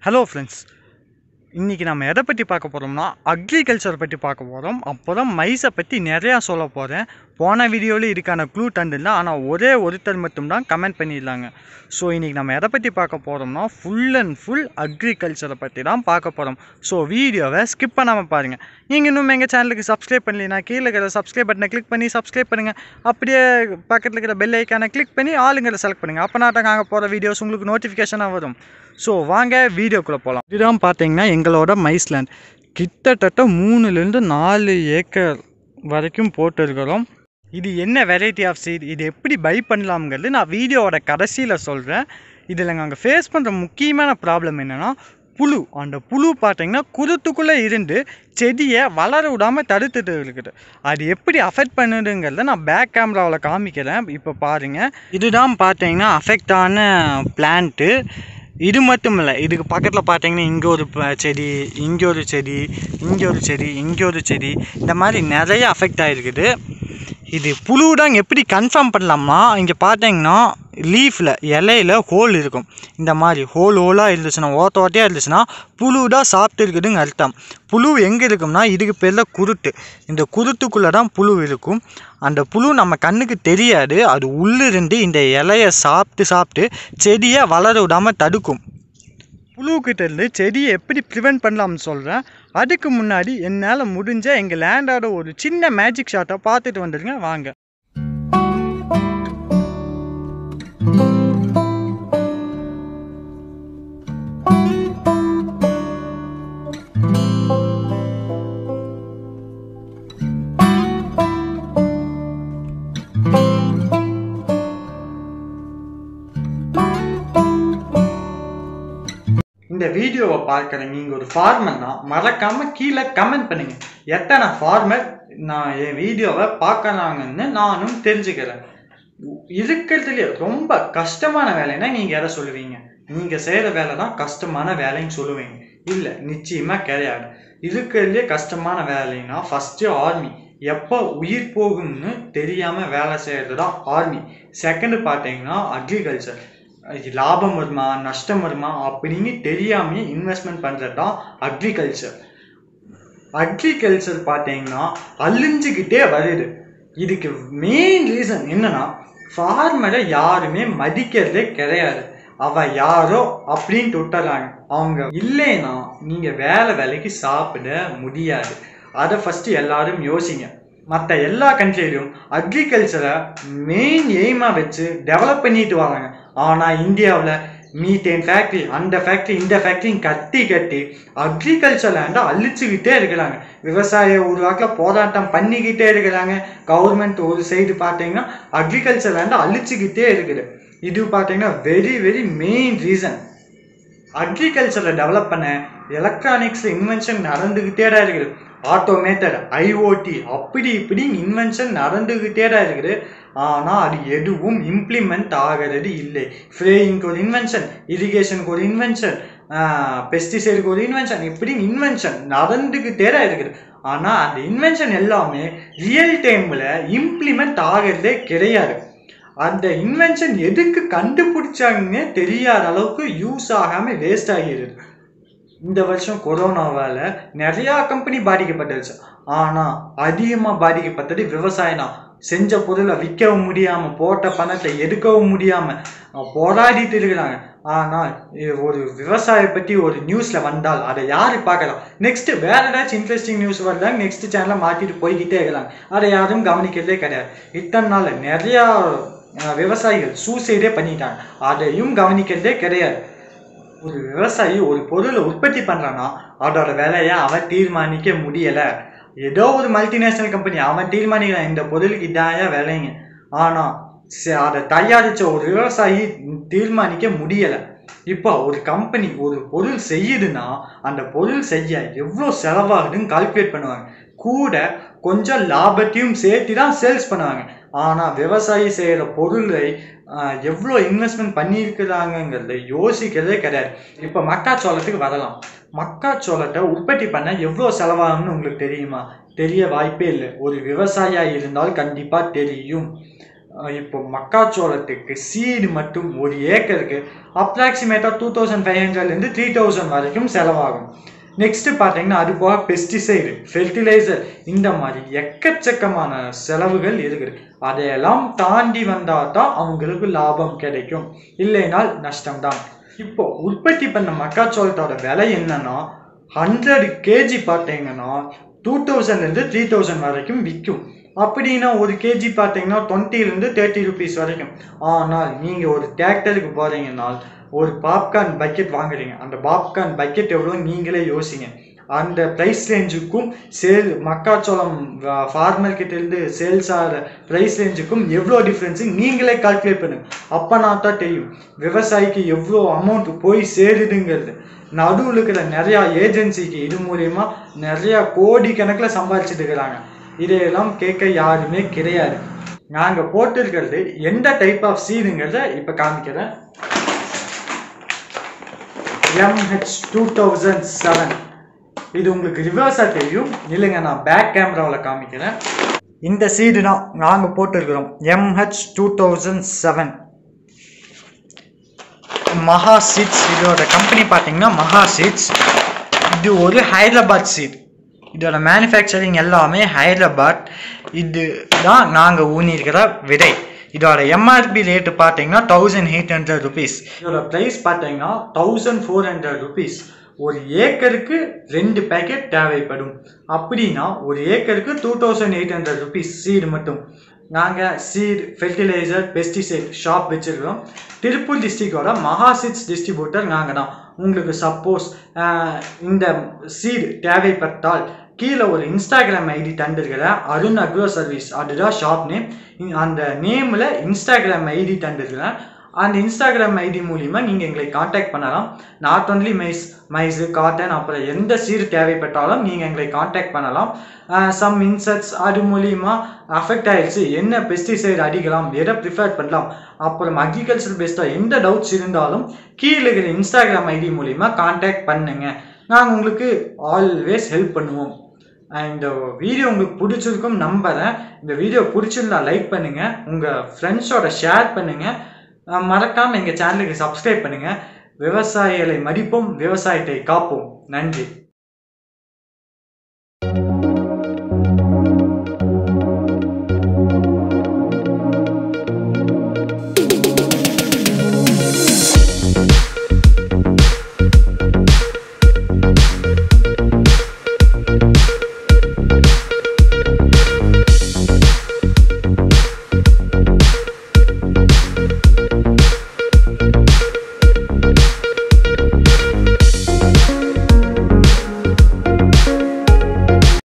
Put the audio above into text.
hello friends இன்றைக்கி நம்ம எதை பற்றி பார்க்க போகிறோம்னா அக்ரிகல்ச்சர் பற்றி பார்க்க போகிறோம் அப்புறம் மைஸை பற்றி நிறையா சொல்ல போகிறேன் போன வீடியோவில் இதுக்கான க்ளூ தந்துடல ஆனால் ஒரே ஒருத்தர் மட்டும்தான் கமெண்ட் பண்ணிடலாங்க ஸோ இன்றைக்கி நம்ம எதை பற்றி பார்க்க போகிறோம்னா ஃபுல் அண்ட் ஃபுல் அக்ரிகல்ச்சரை பற்றி தான் பார்க்க போகிறோம் ஸோ வீடியோவை ஸ்கிப் பண்ணாமல் பாருங்கள் நீங்கள் இன்னும் எங்கள் சேனலுக்கு சப்ஸ்கிரைப் பண்ணலைன்னா கீழே இருக்கிற சப்ஸ்கிரைப் பட்டனை கிளிக் பண்ணி சப்ஸ்கிரைப் பண்ணுங்கள் அப்படியே பக்கத்தில் இருக்கிற பெல் ஐக்கானை கிளிக் பண்ணி ஆளுங்களை செலக்ட் பண்ணுங்கள் அப்போ நாட்டம் நாங்கள் போகிற வீடியோஸ் உங்களுக்கு நோட்டிஃபிகேஷனாக வரும் ஸோ வாங்க வீடியோக்குள்ளே போகலாம் இதுதான் பார்த்தீங்கன்னா எங்களோட மைஸ்லேண்ட் கிட்டத்தட்ட மூணுலேருந்து நாலு ஏக்கர் வரைக்கும் போட்டிருக்கிறோம் இது என்ன வெரைட்டி ஆஃப் சீட் இது எப்படி பை பண்ணலாம்ங்கிறது நான் வீடியோவோட கடைசியில் சொல்கிறேன் இதில் நாங்கள் ஃபேஸ் பண்ணுற முக்கியமான ப்ராப்ளம் என்னென்னா புழு அந்த புழு பார்த்தீங்கன்னா குருத்துக்குள்ளே இருந்து செடியை வளர விடாமல் தடுத்துட்டு இருக்குது அது எப்படி அஃபெக்ட் பண்ணுதுங்கிறத நான் பேக் கேமராவில் காமிக்கிறேன் இப்போ பாருங்கள் இதுதான் பார்த்தீங்கன்னா அஃபெக்ட் ஆன பிளான்ட்டு இது மட்டும் இல்லை இதுக்கு பக்கத்தில் பார்த்தீங்கன்னா இங்கே ஒரு ப- செடி இங்கே ஒரு செடி இங்கே ஒரு செடி இங்கே ஒரு செடி இந்த மாதிரி நிறைய அஃபெக்ட் ஆகிருக்குது இது புழுதான் எப்படி கன்ஃபார்ம் பண்ணலாமா இங்கே பார்த்தீங்கன்னா லீஃபில் இலையில ஹோல் இருக்கும் இந்த மாதிரி ஹோல் ஹோலாக இருந்துச்சுன்னா ஓட்ட ஓட்டையாக இருந்துச்சுன்னா புழு தான் சாப்பிட்டு இருக்குதுங்க அர்த்தம் புழு எங்கே இருக்கும்னா இதுக்கு பேரில் குருத்து இந்த குருத்துக்குள்ளே தான் புழு இருக்கும் அந்த புழு நம்ம கண்ணுக்கு தெரியாது அது உள்ளிருந்து இந்த இலையை சாப்பிட்டு சாப்பிட்டு செடியை வளர விடாமல் தடுக்கும் புழுக்கிட்ட இருந்து செடியை எப்படி ப்ரிவென்ட் பண்ணலாம்னு சொல்கிறேன் அதுக்கு முன்னாடி என்னால் முடிஞ்ச எங்கள் லேண்டோட ஒரு சின்ன மேஜிக் ஷாட்டை பார்த்துட்டு வந்துடுங்க வாங்க இந்த வீடியோவை பார்க்குற நீங்கள் ஒரு ஃபார்மர்னா மறக்காமல் கீழே கமெண்ட் பண்ணுங்க எத்தனை ஃபார்மர் நான் என் வீடியோவை பார்க்குறாங்கன்னு நானும் தெரிஞ்சுக்கிறேன் இருக்கிறதுலே ரொம்ப கஷ்டமான வேலைன்னா நீங்கள் எதை சொல்லுவீங்க நீங்கள் செய்கிற வேலை தான் கஷ்டமான வேலைன்னு சொல்லுவீங்க இல்லை நிச்சயமாக கிடையாது இருக்கிறதுலே கஷ்டமான வேலைன்னா ஃபஸ்ட்டு ஆர்மி எப்போ உயிர் போகும்னு தெரியாமல் வேலை செய்கிறது தான் ஆர்மி செகண்டு பார்த்தீங்கன்னா அக்ரிகல்ச்சர் இது லாபம் வருமா நஷ்டம் வருமா அப்படின்னு தெரியாமே இன்வெஸ்ட்மெண்ட் பண்ணுறது தான் அக்ரிகல்ச்சர் அக்ரிகல்ச்சர் பார்த்தீங்கன்னா அழிஞ்சுக்கிட்டே வருது இதுக்கு மெயின் ரீசன் என்னன்னா ஃபார்மரை யாருமே மதிக்கிறதே கிடையாது அவ யாரோ அப்படின்ட்டு விட்டுறாங்க அவங்க இல்லைன்னா நீங்கள் வேலை வேலைக்கு சாப்பிட முடியாது அதை ஃபஸ்ட்டு எல்லாரும் யோசிங்க மற்ற எல்லா கண்ட்ரிலையும் அக்ரிகல்ச்சரை மெயின் எய்மாக வச்சு டெவலப் பண்ணிட்டு வராங்க ஆனால் இந்தியாவில் மீத்தேன் ஃபேக்ட்ரி அந்த ஃபேக்ட்ரி இந்த ஃபேக்ட்ரியும் கட்டி கட்டி அக்ரிகல்ச்சர் லேண்டை அழிச்சுக்கிட்டே இருக்கிறாங்க விவசாய உருவாக்கில் போராட்டம் பண்ணிக்கிட்டே இருக்கிறாங்க கவர்மெண்ட் ஒரு சைடு பார்த்தீங்கன்னா அக்ரிகல்ச்சர் லேண்டை அழிச்சுக்கிட்டே இருக்குது இது பார்த்தீங்கன்னா வெரி வெரி மெயின் ரீசன் அக்ரிகல்ச்சரை டெவலப் பண்ண எலக்ட்ரானிக்ஸ் இன்வென்ஷன் நடந்துக்கிட்டே தான் இருக்குது ஆட்டோமேட்டட் ஐஓடி அப்படி இப்படி இன்வென்ஷன் நடந்துக்கிட்டே தான் இருக்குது ஆனால் அது எதுவும் இம்ப்ளிமெண்ட் ஆகிறது இல்லை ஃப்ரேயிங்க்கு ஒரு இன்வென்ஷன் இரிகேஷனுக்கு ஒரு இன்வென்ஷன் பெஸ்டிசைடுக்கு ஒரு இன்வென்ஷன் இப்படி இன்வென்ஷன் நடந்துக்கிட்டே தான் இருக்குது ஆனால் அந்த இன்வென்ஷன் எல்லாமே ரியல் டைமில் இம்ப்ளிமெண்ட் ஆகிறதே கிடையாது அந்த இன்வென்ஷன் எதுக்கு கண்டுபிடிச்சாங்கன்னே தெரியாத அளவுக்கு யூஸ் ஆகாமல் வேஸ்ட் ஆகிடுது இந்த வருஷம் கொரோனாவால் நிறையா கம்பெனி பாதிக்கப்பட்டுருச்சு ஆனால் அதிகமாக பாதிக்கப்பட்டது விவசாயம் தான் செஞ்ச பொருளை விற்கவும் முடியாமல் போட்ட பணத்தை எடுக்கவும் முடியாமல் போராடிட்டு இருக்கிறாங்க ஆனால் இது ஒரு விவசாய பற்றி ஒரு நியூஸில் வந்தால் அதை யார் பார்க்கலாம் நெக்ஸ்ட் வேற ஏதாச்சும் இன்ட்ரெஸ்டிங் நியூஸ் வந்தால் நெக்ஸ்ட் சேனலை மாற்றிட்டு போய்கிட்டே இருக்கிறாங்க அதை யாரும் கவனிக்கிறதே கிடையாது இத்தனை நாள் நிறையா அஹ், விவசாயிகள் சூசைடே பண்ணிட்டாங்க அதையும் கவனிக்கிறதே கிடையாது ஒரு விவசாயி ஒரு பொருளை உற்பத்தி பண்ணுறான்னா அதோட விலையை அவன் தீர்மானிக்க முடியலை ஏதோ ஒரு மல்டிநேஷனல் கம்பெனி அவன் தீர்மானிக்கிறான் இந்த பொருளுக்கு இதாயா விலைங்க ஆனால் அதை தயாரித்த ஒரு விவசாயி தீர்மானிக்க முடியலை இப்போ ஒரு கம்பெனி ஒரு பொருள் செய்யுதுன்னா அந்த பொருள் செய்ய எவ்வளோ செலவாகுதுன்னு கால்குலேட் பண்ணுவாங்க கூட கொஞ்சம் லாபத்தையும் சேர்த்து தான் சேல்ஸ் பண்ணுவாங்க ஆனால் விவசாயி செய்கிற பொருளை ஆஹ், எவ்வளோ இன்வெஸ்ட்மெண்ட் பண்ணியிருக்கிறாங்கங்கிறத யோசிக்கிறதே கிடையாது இப்போ மக்காச்சோளத்துக்கு வரலாம் மக்காச்சோளத்தை உற்பத்தி பண்ண எவ்வளோ செலவாகும்னு உங்களுக்கு தெரியுமா தெரிய வாய்ப்பே இல்லை ஒரு விவசாயியாக இருந்தால் கண்டிப்பாக தெரியும் அஹ் இப்போ மக்காச்சோளத்துக்கு சீடு மட்டும் ஒரு ஏக்கருக்கு அப்ராக்சிமேட்டாக டூ தௌசண்ட் ஃபைவ் ஹண்ட்ரட்லேருந்து த்ரீ தௌசண்ட் வரைக்கும் செலவாகும் நெக்ஸ்ட் பார்த்தீங்கன்னா அது போக பெஸ்டிசைடு ஃபெர்டிலைசர் இந்த மாதிரி எக்கச்சக்கமான செலவுகள் இருக்குது அதையெல்லாம் தாண்டி வந்தால் தான் அவங்களுக்கு லாபம் கிடைக்கும் இல்லைனால் நஷ்டம்தான் இப்போ உற்பத்தி பண்ண மக்காச்சோளத்தோட விலை என்னன்னா ஹண்ட்ரட் கேஜி பார்த்தீங்கன்னா டூ தௌசண்ட்லேருந்து த்ரீ தௌசண்ட் வரைக்கும் விற்கும் அப்படின்னா ஒரு கேஜி பார்த்தீங்கன்னா டுவெண்ட்டிலேருந்து தேர்ட்டி ருபீஸ் வரைக்கும் ஆனால் நீங்கள் ஒரு டிராக்டருக்கு போகிறீங்கன்னா ஒரு பாப்கார்ன் பக்கெட் வாங்குறீங்க அந்த பாப்கார்ன் பக்கெட் எவ்வளோ நீங்களே யோசிங்க அந்த ப்ரைஸ் ரேஞ்சுக்கும் சேல் மக்காச்சோளம் ஃபார்மர் கிட்டேருந்து சேல்ஸ் ஆகிற ப்ரைஸ் ரேஞ்சுக்கும் எவ்வளோ டிஃப்ரென்ஸு நீங்களே கால்குலேட் பண்ணுங்க அப்போனா தான் தெரியும் விவசாயிக்கு எவ்வளோ அமௌண்ட் போய் சேருதுங்கிறது நடுவில் இருக்கிற நிறையா ஏஜென்சிக்கு இது மூலயமா நிறையா கோடி கணக்கில் சம்பாதிச்சுட்டு இருக்கிறாங்க இதையெல்லாம் கேட்க யாருமே கிடையாது நாங்கள் போட்டிருக்கிறது எந்த டைப் ஆஃப் சீடுங்கிறத இப்போ காமிக்கிறேன் எம்ஹெச் டூ தௌசண்ட் செவன் இது உங்களுக்கு ரிவர்ஸாக தெரியும் இல்லைங்க நான் பேக் கேமராவில் காமிக்கிறேன் இந்த சீடு தான் நாங்கள் போட்டிருக்கிறோம் MH two thousand seven Maha seeds இதோட கம்பெனி பார்த்தீங்கன்னா மகா சீட்ஸ் இது ஒரு ஹைதராபாத் சீட் இதோட மேனுஃபேக்சரிங் எல்லாமே ஹைதராபாத் இது தான் நாங்கள் ஊனியிருக்கிற விதை இதோட எம்ஆர்பி ரேட்டு பார்த்தீங்கன்னா தௌசண்ட் எயிட் ஹண்ட்ரட் ருபீஸ் இதோட ப்ரைஸ் பார்த்தீங்கன்னா தௌசண்ட் ஃபோர் ஹண்ட்ரட் ருபீஸ் ஒரு ஏக்கருக்கு ரெண்டு பேக்கெட் தேவைப்படும் அப்படின்னா ஒரு ஏக்கருக்கு two thousand eight hundred rupees seed மட்டும் நாங்கள் சீட் ஃபெர்டிலைசர் பெஸ்டிசைட் ஷாப் வச்சுருக்கோம் திருப்பூர் டிஸ்ட்ரிக்டோட மகா சீட்ஸ் டிஸ்ட்ரிபியூட்டர் நாங்கள் தான் உங்களுக்கு சப்போஸ் இந்த சீடு தேவைப்பட்டால் கீழே ஒரு இன்ஸ்டாகிராம் ஐடி தந்திருக்கிறேன் அருண் அக்ரோ சர்வீஸ் அதுதான் ஷாப் நேம் அந்த நேமில் இன்ஸ்டாகிராம் ஐடி தந்திருக்கிறேன் அந்த இன்ஸ்டாகிராம் ஐடி மூலிமா நீங்கள் எங்களை காண்டாக்ட் பண்ணலாம் not only maize maize cotton அப்புறம் எந்த சீர் தேவைப்பட்டாலும் நீங்கள் எங்களை காண்டாக்ட் பண்ணலாம் சம் இன்செக்ட்ஸ் அது மூலிமா அஃபெக்ட் ஆயிடுச்சு என்ன பெஸ்டிசைட் அடிக்கலாம் எதை ப்ரிஃபர் பண்ணலாம் அப்புறம் அக்ரிகல்ச்சர் பேஸ்டாக எந்த டவுட்ஸ் இருந்தாலும் கீழே இருக்கிற இன்ஸ்டாகிராம் ஐடி மூலிமா காண்டாக்ட் பண்ணுங்க நாங்கள் உங்களுக்கு ஆல்வேஸ் ஹெல்ப் பண்ணுவோம் இந்த வீடியோ உங்களுக்கு பிடிச்சிருக்கும் நம்புறேன் இந்த வீடியோ பிடிச்சிருந்தா லைக் பண்ணுங்கள் உங்கள் ஃப்ரெண்ட்ஸோட ஷேர் பண்ணுங்கள் மறக்காமல் எங்கள் சேனலுக்கு சப்ஸ்கிரைப் பண்ணுங்கள் விவசாயிகளை மதிப்போம் விவசாயத்தை காப்போம் நன்றி